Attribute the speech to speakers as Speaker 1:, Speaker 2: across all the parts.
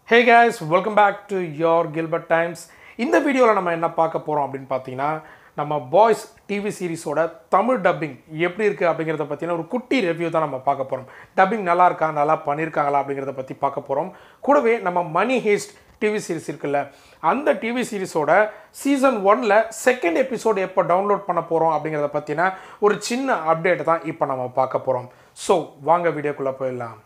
Speaker 1: hey guys welcome back to your Gilbert Times இந்த வீடியோவில் நம்ம என்ன பார்க்க போகிறோம் அப்படின்னு பார்த்தீங்கன்னா நம்ம பாய்ஸ் டிவி சீரிஸோட தமிழ் டப்பிங் எப்படி இருக்குது அப்படிங்கிறத பற்றின ஒரு குட்டி ரிவ்யூ தான் நம்ம பார்க்க போகிறோம் டப்பிங் நல்லா இருக்கா நல்லா பண்ணியிருக்காங்களா அப்படிங்கிறத பற்றி பார்க்க போகிறோம் கூடவே நம்ம மணி ஹேஸ்ட் டிவி சீரிஸ் இருக்குல்ல அந்த டிவி சீரிஸோட சீசன் ஒன்ல செகண்ட் எபிசோடு எப்போ டவுன்லோட் பண்ண போகிறோம் அப்படிங்கிறத பற்றின ஒரு சின்ன அப்டேட் தான் இப்போ நம்ம பார்க்க போகிறோம் ஸோ வாங்க வீடியோக்குள்ளே போயிடலாம்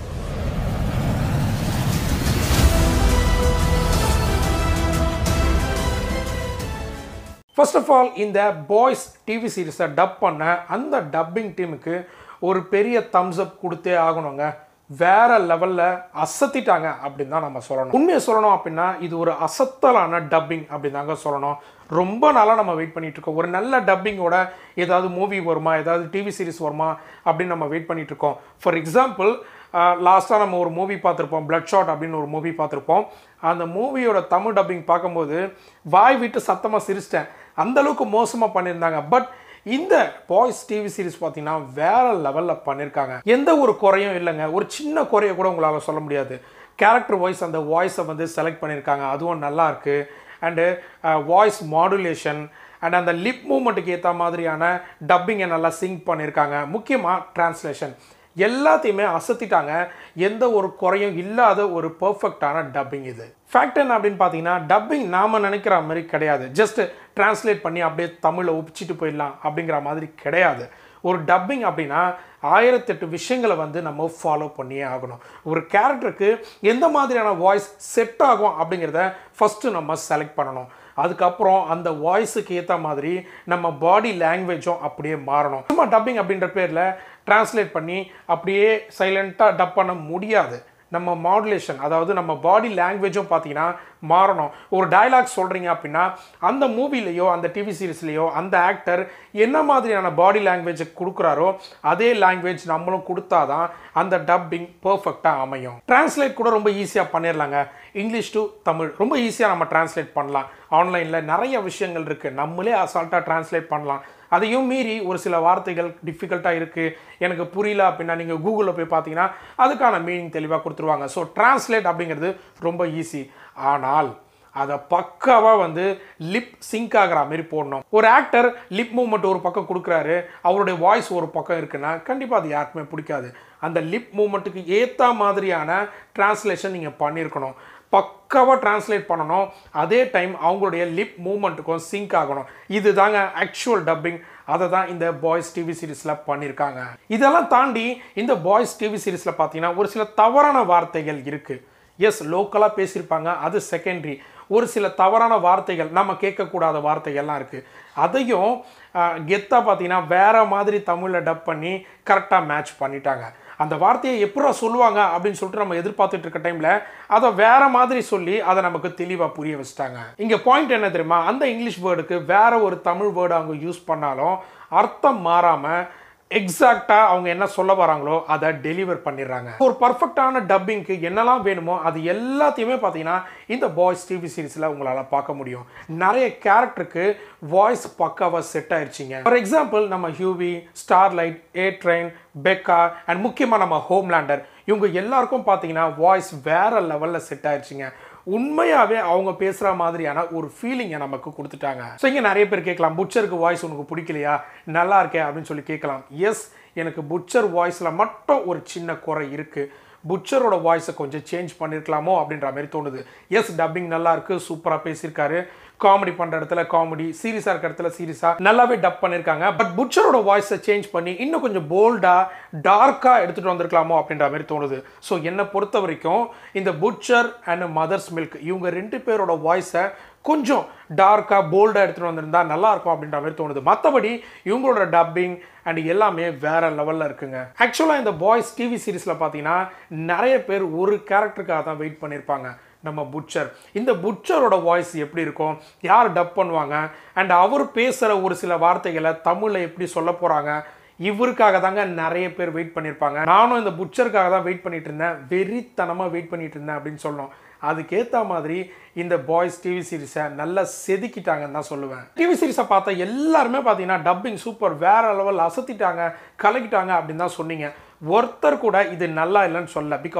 Speaker 1: ஃபர்ஸ்ட் ஆஃப் ஆல் இந்த பாய்ஸ் டிவி சீரிஸை டப் பண்ண அந்த டப்பிங் டீமுக்கு ஒரு பெரிய தம்ஸ் அப் கொடுத்தே ஆகணுங்க வேற லெவலில் அசத்திட்டாங்க அப்படின்னு தான் நம்ம சொல்லணும் உண்மையை சொல்லணும் அப்படின்னா இது ஒரு அசத்தலான டப்பிங் அப்படின்னு தாங்க சொல்லணும் ரொம்ப நாளாக நம்ம வெயிட் பண்ணிட்டு இருக்கோம் ஒரு நல்ல டப்பிங்கோட ஏதாவது மூவி வருமா ஏதாவது டிவி சீரிஸ் வருமா அப்படின்னு நம்ம வெயிட் பண்ணிட்டு இருக்கோம் ஃபார் எக்ஸாம்பிள் லாஸ்ட்டாக நம்ம ஒரு மூவி பார்த்துருப்போம் பிளட் ஷாட் அப்படின்னு ஒரு மூவி பார்த்துருப்போம் அந்த மூவியோட தமிழ் டப்பிங் பார்க்கும்போது வாய் விட்டு சத்தமாக சிரிச்சிட்டேன் அந்த அளவுக்கு மோசமாக பண்ணியிருந்தாங்க பட் இந்த பாய்ஸ் டிவி சீரிஸ் பார்த்தீங்கன்னா வேற லெவலில் பண்ணியிருக்காங்க எந்த ஒரு குறையும் இல்லைங்க ஒரு சின்ன குறைய கூட உங்களால் சொல்ல முடியாது கேரக்டர் வாய்ஸ் அந்த வாய்ஸை வந்து செலக்ட் பண்ணியிருக்காங்க அதுவும் நல்லா இருக்கு அண்டு வாய்ஸ் மாடுலேஷன் அண்ட் அந்த லிப் மூமெண்ட்டுக்கு ஏற்ற மாதிரியான டப்பிங்கை நல்லா சிங்க் பண்ணியிருக்காங்க முக்கியமாக டிரான்ஸ்லேஷன் எல்லாத்தையுமே அசத்திட்டாங்க எந்த ஒரு குறையும் இல்லாத ஒரு பர்ஃபெக்டான டப்பிங் இது ஃபேக்ட் என்ன அப்படின்னு பார்த்தீங்கன்னா டப்பிங் நாம் நினைக்கிற மாதிரி கிடையாது ஜஸ்ட் டிரான்ஸ்லேட் பண்ணி அப்படியே தமிழில் ஒப்பிச்சிட்டு போயிடலாம் அப்படிங்கிற மாதிரி கிடையாது ஒரு டப்பிங் அப்படின்னா ஆயிரத்தெட்டு விஷயங்களை வந்து நம்ம ஃபாலோ பண்ணியே ஆகணும் ஒரு கேரக்டருக்கு எந்த மாதிரியான வாய்ஸ் செட் ஆகும் அப்படிங்கிறத ஃபஸ்ட்டு நம்ம செலக்ட் பண்ணணும் அதுக்கப்புறம் அந்த வாய்ஸுக்கு ஏற்ற மாதிரி நம்ம பாடி லாங்குவேஜும் அப்படியே மாறணும் சும்மா டப்பிங் அப்படின்ற பேரில் டிரான்ஸ்லேட் பண்ணி அப்படியே சைலண்ட்டாக டப் பண்ண முடியாது நம்ம மாடுலேஷன் அதாவது நம்ம பாடி லாங்குவேஜும் பார்த்தீங்கன்னா மாறணும் ஒரு டயலாக் சொல்கிறீங்க அப்படின்னா அந்த மூவிலேயோ அந்த டிவி சீரிஸ்லேயோ அந்த ஆக்டர் என்ன மாதிரியான பாடி லாங்குவேஜ் கொடுக்குறாரோ அதே லாங்குவேஜ் நம்மளும் கொடுத்தாதான் அந்த டப்பிங் பர்ஃபெக்டாக அமையும் டிரான்ஸ்லேட் கூட ரொம்ப ஈஸியாக பண்ணிடலாங்க இங்கிலீஷ் டு தமிழ் ரொம்ப ஈஸியாக நம்ம டிரான்ஸ்லேட் பண்ணலாம் ஆன்லைனில் நிறைய விஷயங்கள் இருக்குது நம்மளே அசால்ட்டாக டிரான்ஸ்லேட் பண்ணலாம் அதையும் மீறி ஒரு சில வார்த்தைகள் டிஃபிகல்ட்டாக இருக்குது எனக்கு புரியல அப்படின்னா நீங்கள் கூகுளில் போய் பார்த்தீங்கன்னா அதுக்கான மீனிங் தெளிவாக கொடுத்துருவாங்க ஸோ டிரான்ஸ்லேட் அப்படிங்கிறது ரொம்ப ஈஸி ஆனால் அதை பக்காவாக வந்து லிப் சிங்க் ஆகிற மாதிரி போடணும் ஒரு ஆக்டர் லிப் மூமெண்ட் ஒரு பக்கம் கொடுக்குறாரு அவருடைய வாய்ஸ் ஒரு பக்கம் இருக்குன்னா கண்டிப்பாக அது யாருக்குமே பிடிக்காது அந்த லிப் மூமெண்ட்டுக்கு ஏற்ற மாதிரியான டிரான்ஸ்லேஷன் நீங்கள் பண்ணியிருக்கணும் பக்காவாக டிரான்ஸ்லேட் பண்ணணும் அதே டைம் அவங்களுடைய லிப் மூமெண்ட்டுக்கும் சிங்க் ஆகணும் இது தாங்க ஆக்சுவல் டப்பிங் அதை தான் இந்த பாய்ஸ் டிவி சீரிஸில் பண்ணியிருக்காங்க இதெல்லாம் தாண்டி இந்த பாய்ஸ் டிவி சீரிஸில் பார்த்தீங்கன்னா ஒரு சில தவறான வார்த்தைகள் இருக்குது எஸ் லோக்கலாக பேசியிருப்பாங்க அது செகண்டரி ஒரு சில தவறான வார்த்தைகள் நம்ம கேட்கக்கூடாத வார்த்தைகள்லாம் இருக்குது அதையும் கெத்தாக பார்த்தீங்கன்னா வேற மாதிரி தமிழில் டப் பண்ணி கரெக்டாக மேட்ச் பண்ணிட்டாங்க அந்த வார்த்தையை எப்படா சொல்லுவாங்க அப்படின்னு சொல்லிட்டு நம்ம எதிர்பார்த்துட்டு இருக்க டைமில் அதை வேற மாதிரி சொல்லி அதை நமக்கு தெளிவாக புரிய வச்சுட்டாங்க இங்கே பாயிண்ட் என்ன தெரியுமா அந்த இங்கிலீஷ் வேர்டுக்கு வேற ஒரு தமிழ் வேர்டு அவங்க யூஸ் பண்ணாலும் அர்த்தம் மாறாமல் எக்ஸாக்டாக அவங்க என்ன சொல்ல வராங்களோ அதை டெலிவர் பண்ணிடுறாங்க ஒரு பர்ஃபெக்டான டப்பிங்க்கு என்னெல்லாம் வேணுமோ அது எல்லாத்தையுமே பார்த்தீங்கன்னா இந்த பாய்ஸ் டிவி சீரிஸில் உங்களால் பார்க்க முடியும் நிறைய கேரக்டருக்கு வாய்ஸ் பக்காவாக செட் ஆயிடுச்சிங்க ஃபார் எக்ஸாம்பிள் நம்ம Hughie Starlight A train Becca and முக்கியமாக நம்ம ஹோம்லேண்டர் இவங்க எல்லாருக்கும் பார்த்தீங்கன்னா வாய்ஸ் வேற லெவலில் செட் ஆயிடுச்சிங்க உண்மையாகவே அவங்க பேசுகிற மாதிரியான ஒரு ஃபீலிங்கை நமக்கு கொடுத்துட்டாங்க ஸோ இங்கே நிறைய பேர் கேட்கலாம் புட்சருக்கு வாய்ஸ் உனக்கு பிடிக்கலையா நல்லா இருக்கே அப்படின்னு சொல்லி கேட்கலாம் எஸ் எனக்கு புட்சர் வாய்ஸில் மட்டும் ஒரு சின்ன குறை இருக்குது புட்சரோட வாய்ஸை கொஞ்சம் சேஞ்ச் பண்ணியிருக்கலாமோ அப்படின்ற மாதிரி தோணுது எஸ் டப்பிங் நல்லா இருக்கு சூப்பராக பேசியிருக்காரு காமெடி பண்ணுற இடத்துல காமெடி சீரியஸாக இருக்கிற இடத்துல சீரியஸாக நல்லாவே டப் பண்ணியிருக்காங்க பட் புட்சரோட வாய்ஸை சேஞ்ச் பண்ணி இன்னும் கொஞ்சம் போல்டாக டார்க்காக எடுத்துகிட்டு வந்திருக்கலாமோ அப்படின்ற மாதிரி தோணுது ஸோ என்னை பொறுத்த வரைக்கும் இந்த புட்சர் அண்ட் மதர்ஸ் மில்க் இவங்க ரெண்டு பேரோட வாய்ஸை கொஞ்சம் டார்க்காக போல்டாக எடுத்துகிட்டு வந்திருந்தா நல்லா இருக்கும் அப்படின்ற மாதிரி தோணுது மற்றபடி இவங்களோட டப்பிங் அண்ட் எல்லாமே வேற லெவலில் இருக்குங்க ஆக்சுவலாக இந்த பாய்ஸ் டிவி சீரிஸில் பார்த்தீங்கன்னா நிறைய பேர் ஒரு கேரக்டருக்காக தான் வெயிட் பண்ணியிருப்பாங்க நம்ம புட்சர் இந்த புட்சரோட வாய்ஸ் எப்படி இருக்கும் யார் டப் பண்ணுவாங்க அண்ட் அவர் பேசுகிற ஒரு சில வார்த்தைகளை தமிழில் எப்படி சொல்ல போகிறாங்க இவருக்காக தாங்க நிறைய பேர் வெயிட் பண்ணியிருப்பாங்க நானும் இந்த புட்சருக்காக தான் வெயிட் பண்ணிட்டு இருந்தேன் வெறித்தனமாக வெயிட் பண்ணிட்டு இருந்தேன் அப்படின்னு சொல்லணும் அதுக்கேற்ற மாதிரி இந்த பாய்ஸ் டிவி சீரிஸை நல்லா செதுக்கிட்டாங்கன்னு தான் சொல்லுவேன் டிவி சீரிஸை பார்த்தா எல்லாருமே பார்த்தீங்கன்னா டப்பிங் சூப்பர் வேற லெவல் அசத்திட்டாங்க கலக்கிட்டாங்க அப்படின்னு தான் சொன்னீங்க ஒருத்தர் கூட இது நல்லா இல்லைன்னு சொல்ல பிகாஸ்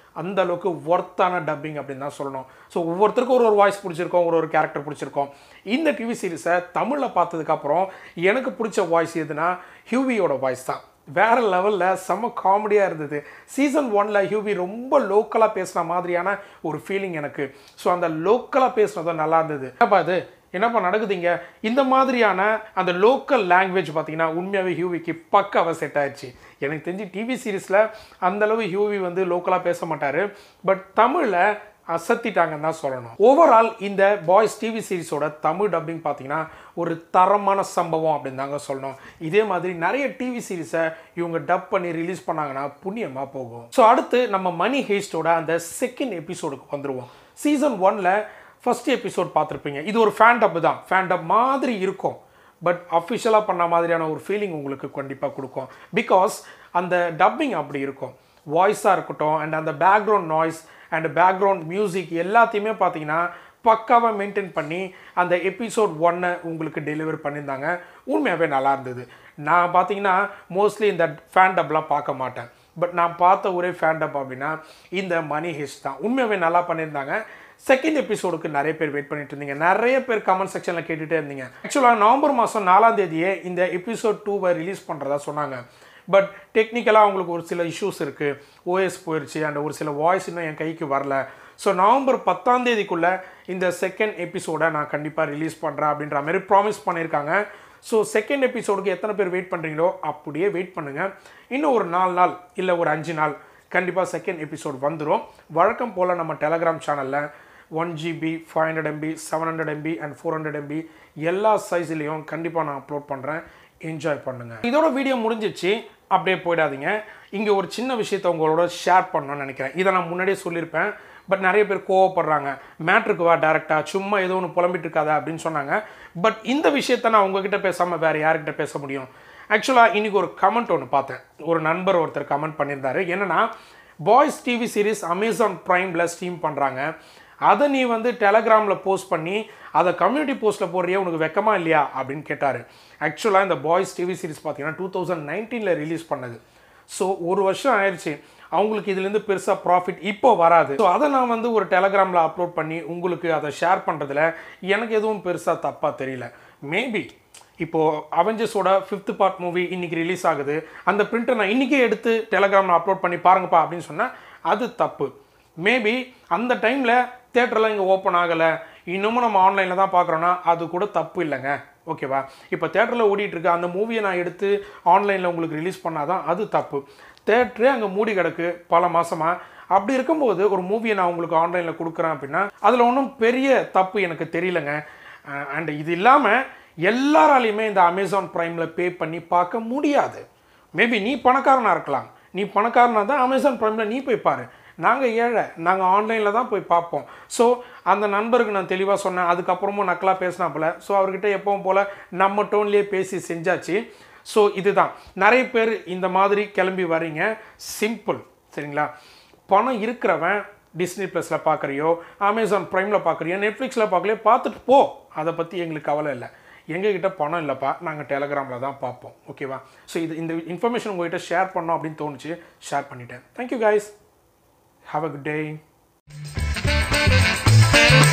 Speaker 1: அந்த அளவுக்கு ஒர்த்தான டப்பிங் அப்படின்னு தான் சொல்லணும் ஸோ ஒவ்வொருத்தருக்கும் ஒரு ஒரு வாய்ஸ் பிடிச்சிருக்கோம் ஒரு ஒரு கேரக்டர் பிடிச்சிருக்கோம் இந்த டிவி சீரிஸை தமிழில் பார்த்ததுக்கப்புறம் எனக்கு பிடிச்ச வாய்ஸ் எதுனா ஹியூவியோட வாய்ஸ் தான் வேற லெவலில் செம்ம காமெடியாக இருந்தது சீசன் ஒனில் ஹியூவி ரொம்ப லோக்கலாக பேசுன மாதிரியான ஒரு ஃபீலிங் எனக்கு ஸோ அந்த லோக்கலாக பேசுனதும் நல்லா இருந்தது என்னப்பா இது என்னப்பா நடக்குதுங்க இந்த மாதிரியான அந்த லோக்கல் லாங்குவேஜ் பார்த்தீங்கன்னா உண்மையாகவே ஹியூவிக்கு பக்காவாக செட் ஆயிடுச்சு எனக்கு தெரிஞ்சு டிவி சீரிஸில் அந்தளவு ஹியூவி வந்து லோக்கலாக பேச மாட்டார் பட் தமிழில் அசத்திட்டாங்கன்னு தான் சொல்லணும் ஓவரால் இந்த பாய்ஸ் டிவி சீரிஸோட தமிழ் டப்பிங் பார்த்தீங்கன்னா ஒரு தரமான சம்பவம் அப்படின்னு தாங்க சொல்லணும் இதே மாதிரி நிறைய டிவி சீரிஸை இவங்க டப் பண்ணி ரிலீஸ் பண்ணாங்கன்னா புண்ணியமாக போகும் ஸோ அடுத்து நம்ம மணி ஹேஸ்டோட அந்த செகண்ட் எபிசோடுக்கு வந்துடுவோம் சீசன் ஒனில் ஃபர்ஸ்ட் எபிசோட் பார்த்துருப்பீங்க இது ஒரு ஃபேன் டப் தான் ஃபேன் டப் மாதிரி இருக்கும் பட் அஃபிஷியலாக பண்ண மாதிரியான ஒரு ஃபீலிங் உங்களுக்கு கண்டிப்பாக கொடுக்கும் பிகாஸ் அந்த டப்பிங் அப்படி இருக்கும் வாய்ஸாக இருக்கட்டும் அண்ட் அந்த background noise and background music எல்லாத்தையுமே பார்த்தீங்கன்னா பக்காவாக மெயின்டைன் பண்ணி அந்த எபிசோட் ஒன்னை உங்களுக்கு டெலிவர் பண்ணியிருந்தாங்க உண்மையாகவே நல்லா இருந்தது நான் பார்த்தீங்கன்னா மோஸ்ட்லி இந்த ஃபேன் டப்லாம் பார்க்க மாட்டேன் பட் நான் பார்த்த ஒரே ஃபேன் டப் அப்படின்னா இந்த மணி ஹிஸ்ட் தான் உண்மையாகவே நல்லா பண்ணியிருந்தாங்க செகண்ட் எபிசோடுக்கு நிறைய பேர் வெயிட் பண்ணிட்டு இருந்தீங்க நிறைய பேர் கமெண்ட் செக்ஷனில் கேட்டுகிட்டே இருந்தீங்க ஆக்சுவலாக நவம்பர் மாதம் நாலாம் தேதியே இந்த எபிசோட் டூவை ரிலீஸ் பண்ணுறதா சொன்னாங்க பட் டெக்னிக்கலாக அவங்களுக்கு ஒரு சில இஷ்யூஸ் இருக்குது ஓஎஸ் போயிடுச்சு அண்ட் ஒரு சில வாய்ஸ் இன்னும் என் கைக்கு வரல ஸோ நவம்பர் பத்தாம் தேதிக்குள்ளே இந்த செகண்ட் எபிசோடை நான் கண்டிப்பாக ரிலீஸ் பண்ணுறேன் அப்படின்ற மாதிரி ப்ராமிஸ் பண்ணியிருக்காங்க ஸோ செகண்ட் எபிசோடுக்கு எத்தனை பேர் வெயிட் பண்ணுறீங்களோ அப்படியே வெயிட் பண்ணுங்கள் இன்னும் ஒரு நாலு நாள் இல்லை ஒரு அஞ்சு நாள் கண்டிப்பாக செகண்ட் எபிசோட் வந்துடும் வழக்கம் போல் நம்ம டெலகிராம் சேனலில் one GB five hundred MB seven hundred MB and four hundred MB எல்லா சைஸ்லேயும் கண்டிப்பாக நான் அப்லோட் பண்ணுறேன் என்ஜாய் பண்ணுங்கள் இதோட வீடியோ முடிஞ்சிச்சு அப்படியே போயிடாதீங்க இங்கே ஒரு சின்ன விஷயத்தை உங்களோட ஷேர் பண்ணணும்னு நினைக்கிறேன் இதை நான் முன்னாடியே சொல்லியிருப்பேன் பட் நிறைய பேர் கோவப்படுறாங்க மேட்ருக்கு வா டேரெக்டாக சும்மா ஏதோ ஒன்று புலம்பிட்டு இருக்காதா அப்படின்னு சொன்னாங்க பட் இந்த விஷயத்த நான் உங்ககிட்ட பேசாமல் வேறு யார்கிட்ட பேச முடியும் ஆக்சுவலாக இன்றைக்கி ஒரு கமெண்ட் ஒன்று பார்த்தேன் ஒரு நண்பர் ஒருத்தர் கமெண்ட் பண்ணியிருந்தாரு என்னென்னா பாய்ஸ் டிவி சீரிஸ் அமேசான் ப்ரைமில் ஸ்ட்ரீம் பண்ணுறாங்க அதை நீ வந்து டெலகிராமில் போஸ்ட் பண்ணி அதை கம்யூனிட்டி போஸ்ட்டில் போடுறியா உனக்கு வெக்கமா இல்லையா அப்படின்னு கேட்டார் ஆக்சுவலாக இந்த பாய்ஸ் டிவி சீரிஸ் பார்த்தீங்கன்னா டூ தௌசண்ட் நைன்டீனில் ரிலீஸ் பண்ணது ஸோ ஒரு வருஷம் ஆயிடுச்சு அவங்களுக்கு இதுலேருந்து பெருசாக ப்ராஃபிட் இப்போ வராது ஸோ அதை நான் வந்து ஒரு டெலகிராமில் அப்லோட் பண்ணி உங்களுக்கு அதை ஷேர் பண்ணுறதுல எனக்கு எதுவும் பெருசாக தப்பாக தெரியல மேபி இப்போது அவெஞ்சர்ஸோட ஃபிஃப்த் பார்ட் மூவி இன்றைக்கி ரிலீஸ் ஆகுது அந்த பிரிண்ட்டை நான் இன்றைக்கே எடுத்து டெலகிராமில் அப்லோட் பண்ணி பாருங்கப்பா அப்படின்னு சொன்னால் அது தப்பு மேபி அந்த டைமில் தேட்டர்லாம் இங்கே ஓப்பன் ஆகலை இன்னமும் நம்ம ஆன்லைனில் தான் பார்க்குறோன்னா அது கூட தப்பு இல்லைங்க ஓகேவா இப்போ தேட்டரில் ஓடிட்டு இருக்க அந்த மூவியை நான் எடுத்து ஆன்லைனில் உங்களுக்கு ரிலீஸ் பண்ணாதான் அது தப்பு தேட்டரே அங்கே மூடி கிடக்கு பல மாதமாக அப்படி இருக்கும்போது ஒரு மூவியை நான் உங்களுக்கு ஆன்லைனில் கொடுக்குறேன் அப்படின்னா அதில் ஒன்றும் பெரிய தப்பு எனக்கு தெரியலங்க அண்ட் இது இல்லாமல் எல்லாராலையுமே இந்த அமேசான் ப்ரைமில் பே பண்ணி பார்க்க முடியாது மேபி நீ பணக்காரனாக இருக்கலாம் நீ பணக்காரனாக தான் அமேசான் ப்ரைமில் நீ போய் பாரு நாங்கள் ஏழை நாங்கள் ஆன்லைனில் தான் போய் பார்ப்போம் ஸோ அந்த நண்பருக்கு நான் தெளிவாக சொன்னேன் அதுக்கப்புறமும் நக்கலாக பேசினாப்புல ஸோ அவர்கிட்ட எப்பவும் போல் நம்ம டோன்லேயே பேசி செஞ்சாச்சு ஸோ இதுதான் நிறைய பேர் இந்த மாதிரி கிளம்பி வரீங்க சிம்பிள் சரிங்களா பணம் இருக்கிறவன் டிஸ்னி ப்ளஸில் பார்க்குறியோ அமேசான் ப்ரைமில் பார்க்குறியோ நெட்ஃப்ளிக்ஸில் பார்க்கலையோ பார்த்துட்டு போ அதை பற்றி எங்களுக்கு கவலை இல்லை எங்ககிட்ட பணம் இல்லைப்பா நாங்கள் டெலகிராமில் தான் பார்ப்போம் ஓகேவா ஸோ இது இந்த இன்ஃபர்மேஷன் உங்கள்கிட்ட ஷேர் பண்ணோம் அப்படின்னு தோணுச்சு ஷேர் பண்ணிட்டேன் thank you guys have a good day